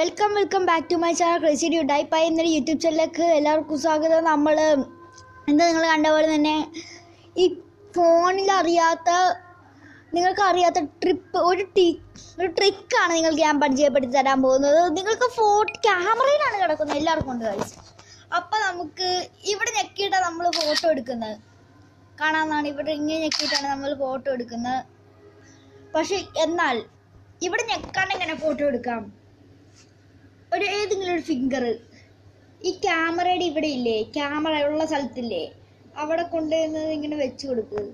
Welcome welcome back to my channel crazy ഡ്യൂട്ടായി pie എന്നൊരു YouTube ചാനലിലേക്ക് എല്ലാവർക്കും സ്വാഗതം നമ്മൾ എന്താ നിങ്ങൾ കണ്ട പോലെ തന്നെ ഈ ഫോണിൽ അറിയാത്ത നിങ്ങൾക്ക് അറിയാത്ത ട്രിപ്പ് ഒരു ടി ഒരു ട്രിക്കാണ് നിങ്ങൾക്ക് ഞാൻ പരിചയപ്പെടുത്തി തരാൻ പോകുന്നത് നിങ്ങൾക്ക് ഫോട്ടോ ക്യാമറയിലാണ് കിടക്കുന്നത് എല്ലാവർക്കും ഉണ്ട് guys അപ്പം നമുക്ക് ഇവിടെ ഞെക്കിയിട്ടാണ് നമ്മൾ ഫോട്ടോ എടുക്കുന്നത് കാണാമെന്നാണ് ഇവിടെ ഇങ്ങനെ ഞെക്കിയിട്ടാണ് നമ്മൾ ഫോട്ടോ എടുക്കുന്നത് പക്ഷെ എന്നാൽ ഇവിടെ ഞെക്കാണ്ട് എങ്ങനെ ഫോട്ടോ എടുക്കാം ഒരു ഏതെങ്കിലും ഒരു ഫിംഗർ ഈ ക്യാമറയുടെ ഇവിടെ ഇല്ലേ ക്യാമറ ഉള്ള സ്ഥലത്തില്ലേ അവിടെ കൊണ്ടുവന്ന് ഇങ്ങനെ വെച്ച് കൊടുക്കുക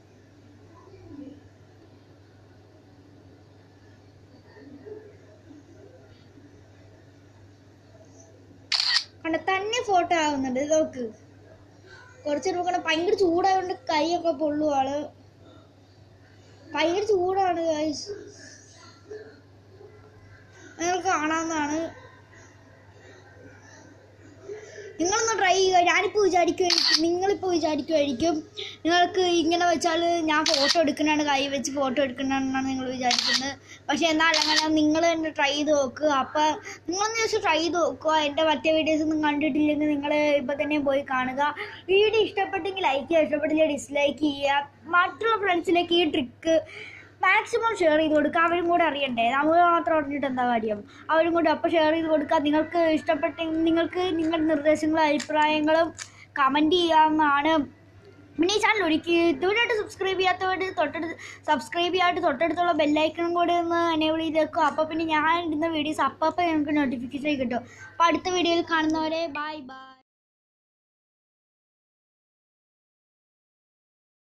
കണ്ട തന്നെ ഫോട്ടോ ആവുന്നുണ്ട് ഇത് നോക്ക് കുറച്ച് നോക്കണം ഭയങ്കര ചൂടായതുകൊണ്ട് കൈയൊക്കെ പൊള്ളുവാണ് ഭയങ്കര ചൂടാണ് guys. നിങ്ങൾക്ക് കാണാവുന്നതാണ് നിങ്ങളൊന്ന് ട്രൈ ചെയ്യുക ഞാനിപ്പോൾ വിചാരിക്കുമായിരിക്കും നിങ്ങളിപ്പോൾ വിചാരിക്കുമായിരിക്കും നിങ്ങൾക്ക് ഇങ്ങനെ വെച്ചാൽ ഞാൻ ഫോട്ടോ എടുക്കുന്നതാണ് കൈ വെച്ച് ഫോട്ടോ എടുക്കുന്നതാണെന്നാണ് നിങ്ങൾ വിചാരിക്കുന്നത് പക്ഷേ എന്നാൽ അങ്ങനെ നിങ്ങൾ തന്നെ ട്രൈ ചെയ്ത് നോക്കുക അപ്പോൾ നിങ്ങളൊന്ന് ജസ്റ്റ് ട്രൈ ചെയ്ത് നോക്കുക എൻ്റെ മറ്റേ വീഡിയോസ് ഒന്നും കണ്ടിട്ടില്ലെങ്കിൽ നിങ്ങൾ ഇപ്പോൾ തന്നെ പോയി കാണുക വീഡിയോ ഇഷ്ടപ്പെട്ടെങ്കിൽ ലൈക്ക് ചെയ്യുക ഇഷ്ടപ്പെട്ടില്ല ഡിസ്ലൈക്ക് ചെയ്യുക മറ്റുള്ള ഫ്രണ്ട്സിലേക്ക് ഈ ട്രിക്ക് മാക്സിമം ഷെയർ ചെയ്ത് കൊടുക്കുക അവരും കൂടെ അറിയണ്ടേ നമ്മൾ മാത്രം അറിഞ്ഞിട്ട് എന്താ കാര്യം അവരും കൂടെ അപ്പോൾ ഷെയർ ചെയ്ത് കൊടുക്കുക നിങ്ങൾക്ക് ഇഷ്ടപ്പെട്ടെങ്കിൽ നിങ്ങൾക്ക് നിങ്ങളുടെ നിർദ്ദേശങ്ങളും അഭിപ്രായങ്ങളും കമൻറ്റ് ചെയ്യാവുന്നതാണ് പിന്നെ ഈ ചാനൽ ഒരിക്കൽ ഇതുവരെയായിട്ട് സബ്സ്ക്രൈബ് ചെയ്യാത്തവർ തൊട്ടടുത്ത് സബ്സ്ക്രൈബ് ചെയ്യായിട്ട് തൊട്ടടുത്തുള്ള ബെല്ലൈക്കണും കൂടെ ഒന്ന് എനേബിൾ ചെയ്ത് വെക്കും അപ്പോൾ പിന്നെ ഞാൻ ഇടുന്ന വീഡിയോസ് അപ്പം നിങ്ങൾക്ക് നോട്ടിഫിക്കേഷൻ കിട്ടും അപ്പോൾ അടുത്ത വീഡിയോയിൽ കാണുന്നവരെ ബൈ ബൈ